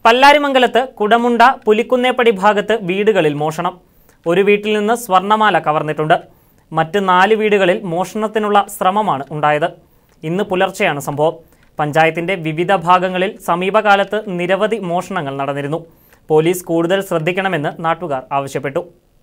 പല്ലാരിമംഗലത്ത് കുടമുണ്ട പുലിക്കുന്നേപ്പടി ഭാഗത്ത് വീടുകളിൽ മോഷണം ഒരു വീട്ടിൽ നിന്ന് സ്വർണമാല കവർന്നിട്ടുണ്ട് മറ്റ് നാല് വീടുകളിൽ മോഷണത്തിനുള്ള ശ്രമമാണ് ഉണ്ടായത് ഇന്ന് പുലർച്ചെയാണ് സംഭവം പഞ്ചായത്തിന്റെ വിവിധ ഭാഗങ്ങളിൽ സമീപകാലത്ത് നിരവധി മോഷണങ്ങൾ നടന്നിരുന്നു പോലീസ് കൂടുതൽ ശ്രദ്ധിക്കണമെന്ന് നാട്ടുകാർ ആവശ്യപ്പെട്ടു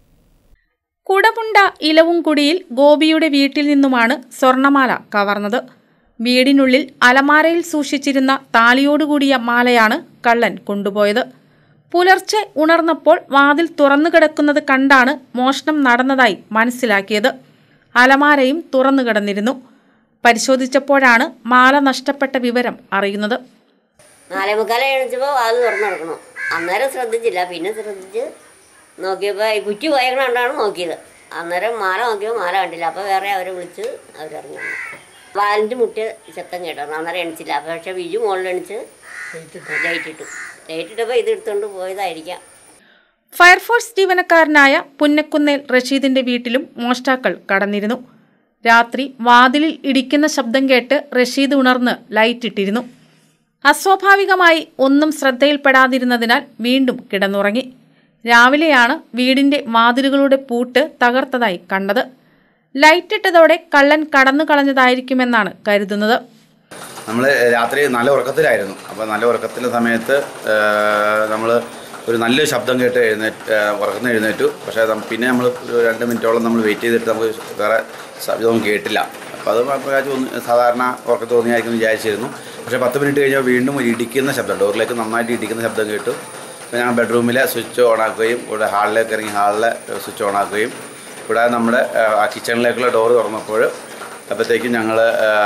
കുടപുണ്ട ഇലവുംകുടിയിൽ ഗോപിയുടെ വീട്ടിൽ നിന്നുമാണ് സ്വർണമാല കവർന്നത് വീടിനുള്ളിൽ അലമാരയിൽ സൂക്ഷിച്ചിരുന്ന താലിയോടുകൂടിയ മാലയാണ് കള്ളൻ കൊണ്ടുപോയത് പുലർച്ചെ ഉണർന്നപ്പോൾ വാതിൽ തുറന്നു കിടക്കുന്നത് കണ്ടാണ് മോഷണം നടന്നതായി മനസ്സിലാക്കിയത് അലമാരയും തുറന്നു കിടന്നിരുന്നു പരിശോധിച്ചപ്പോഴാണ് മാല നഷ്ടപ്പെട്ട വിവരം അറിയുന്നത് നാലേ മുക്കാലം എഴുന്നേച്ചപ്പോൾ വാതിൽ തുറന്നു കിടക്കണം അന്നേരം ശ്രദ്ധിച്ചില്ല പിന്നെ ശ്രദ്ധിച്ച് നോക്കിയപ്പോൾ ഈ കുറ്റി പോയക്കണോണ്ടാണ് നോക്കിയത് അന്നേരം മാല നോക്കിയപ്പോൾ മാല കണ്ടില്ല അപ്പോൾ വേറെ അവരെ വിളിച്ച് അവരിറങ്ങി വന്നു വാലിൻ്റെ മുട്ടിയ ശബ്ദം കേട്ടായിരുന്നു അന്നേരം എണിച്ചില്ല അപ്പോൾ പക്ഷേ ബിജു മുകളിൽ എണിച്ച് ലൈറ്റ് ഇട്ടു ലൈറ്റ് ഇട്ടപ്പോൾ ഇത് എടുത്തുകൊണ്ട് പോയതായിരിക്കാം ഫയർഫോഴ്സ് ജീവനക്കാരനായ പുന്നക്കുന്നേൽ റഷീദിന്റെ വീട്ടിലും മോഷ്ടാക്കൾ കടന്നിരുന്നു രാത്രി വാതിലിൽ ഇടിക്കുന്ന ശബ്ദം കേട്ട് റഷീദ് ഉണർന്ന് ലൈറ്റ് ഇട്ടിരുന്നു അസ്വാഭാവികമായി ഒന്നും ശ്രദ്ധയിൽപ്പെടാതിരുന്നതിനാൽ വീണ്ടും കിടന്നുറങ്ങി രാവിലെയാണ് വീടിന്റെ വാതിലുകളുടെ പൂട്ട് തകർത്തതായി കണ്ടത് ലൈറ്റ് ഇട്ടതോടെ കള്ളൻ കടന്നു കളഞ്ഞതായിരിക്കുമെന്നാണ് കരുതുന്നത് നമ്മൾ രാത്രി നല്ല ഉറക്കത്തിലായിരുന്നു അപ്പോൾ നല്ല ഉറക്കത്തിലെ സമയത്ത് നമ്മൾ ഒരു നല്ലൊരു ശബ്ദം കേട്ട് എഴുന്നേറ്റ് ഉറക്കുന്ന എഴുന്നേറ്റു പക്ഷേ നം- പിന്നെ നമ്മൾ ഒരു രണ്ട് മിനിറ്റോളം നമ്മൾ വെയിറ്റ് ചെയ്തിട്ട് നമുക്ക് വേറെ ശബ്ദമൊന്നും കേട്ടില്ല അപ്പോൾ അത് വിചാരിച്ചു തോന്നി സാധാരണ ഉറക്കം തോന്നിയായിരിക്കും എന്ന് വിചാരിച്ചിരുന്നു പക്ഷേ പത്ത് മിനിറ്റ് കഴിഞ്ഞാൽ വീണ്ടും ഒരു ഇടിക്കുന്ന ശബ്ദം ഡോറിലേക്ക് നന്നായിട്ട് ഇടിക്കുന്ന ശബ്ദം കേട്ടു അപ്പോൾ ഞാൻ ബെഡ്റൂമിലെ സ്വിച്ച് ഓൺ ആക്കുകയും ഇവിടെ ഹാളിലേക്ക് ഇറങ്ങി ഹാളിലെ സ്വിച്ച് ഓൺ ആക്കുകയും കൂടാതെ നമ്മുടെ ആ കിച്ചണിലേക്കുള്ള ഡോറ് തുറന്നപ്പോൾ അപ്പോഴത്തേക്കും ഞങ്ങൾ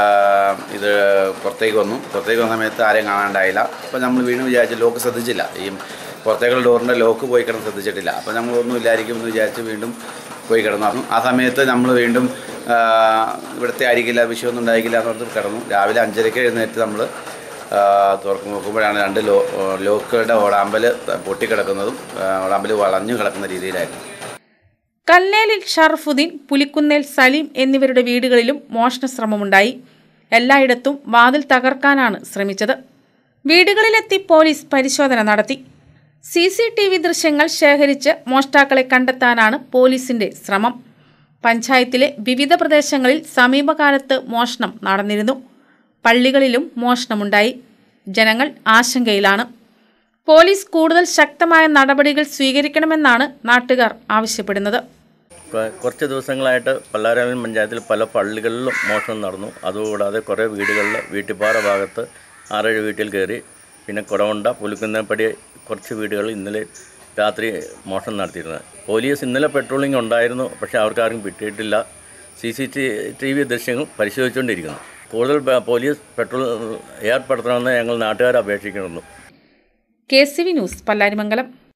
ഇത് പുറത്തേക്ക് വന്നു പുറത്തേക്ക് വന്ന സമയത്ത് ആരെയും കാണാണ്ടായില്ല അപ്പോൾ നമ്മൾ വീണ്ടും വിചാരിച്ചു ലോക്ക് ശ്രദ്ധിച്ചില്ല ഈ പുറത്തേക്കുള്ള ഡോറിൻ്റെ ലോക്ക് പോയി കിടന്ന് ശ്രദ്ധിച്ചിട്ടില്ല അപ്പോൾ നമ്മൾ ഒന്നും ഇല്ലായിരിക്കും എന്ന് വിചാരിച്ച് വീണ്ടും പോയി കിടന്നു ആ സമയത്ത് നമ്മൾ വീണ്ടും ആ, ഇവിടുത്തെ ആയിരിക്കില്ല വിഷയമൊന്നും ഉണ്ടായിരിക്കില്ല എന്ന് പറഞ്ഞിട്ട് കിടന്നു രാവിലെ അഞ്ചരയ്ക്ക് എഴുന്നേറ്റ് നമ്മൾ തുറക്കും നോക്കുമ്പോഴാണ് രണ്ട് ലോ ലോക്കുകളുടെ ഓടാമ്പൽ പൊട്ടിക്കിടക്കുന്നതും ആ, ഓടാമ്പൽ വളഞ്ഞു കിടക്കുന്ന രീതിയിലായിരുന്നു കല്ലേലിൽ ഷറഫുദ്ദീൻ പുലിക്കുന്നേൽ സലീം എന്നിവരുടെ വീടുകളിലും മോഷണ ശ്രമമുണ്ടായി എല്ലായിടത്തും വാതിൽ തകർക്കാനാണ് ശ്രമിച്ചത് വീടുകളിലെത്തി പോലീസ് പരിശോധന നടത്തി സി സി ടി വി ദൃശ്യങ്ങൾ ശേഖരിച്ച് മോഷ്ടാക്കളെ കണ്ടെത്താനാണ് പോലീസിന്റെ ശ്രമം പഞ്ചായത്തിലെ വിവിധ പ്രദേശങ്ങളിൽ സമീപകാലത്ത് മോഷണം നടന്നിരുന്നു പള്ളികളിലും മോഷണമുണ്ടായി ജനങ്ങൾ ആശങ്കയിലാണ് പോലീസ് കൂടുതൽ ശക്തമായ നടപടികൾ സ്വീകരിക്കണമെന്നാണ് നാട്ടുകാർ ആവശ്യപ്പെടുന്നത് കൊ- കുറച്ച് ദിവസങ്ങളായിട്ട് പല്ലാരാമൻ പഞ്ചായത്തിൽ പല പള്ളികളിലും മോഷണം നടന്നു അതുകൂടാതെ കുറേ വീടുകളിൽ വീട്ടിപ്പാറ ഭാഗത്ത് ആറേഴ് വീട്ടിൽ കയറി പിന്നെ കുടവണ്ട പുലിക്കുന്നപ്പടി കുറച്ച് വീടുകളിൽ ഇന്നലെ രാത്രി മോഷണം നടത്തിയിരുന്നത് പോലീസ് ഇന്നലെ പെട്രോളിംഗ് ഉണ്ടായിരുന്നു പക്ഷേ അവർക്കാർക്കും കിട്ടിയിട്ടില്ല സി സി ടി വി ദൃശ്യങ്ങൾ പരിശോധിച്ചുകൊണ്ടിരിക്കുന്നു കൂടുതൽ പ- പോലീസ് പെട്രോൾ ഏർപ്പെടുത്തണമെന്ന് ഞങ്ങൾ നാട്ടുകാർ അപേക്ഷിക്കുന്നു K C V news Pallarimangalam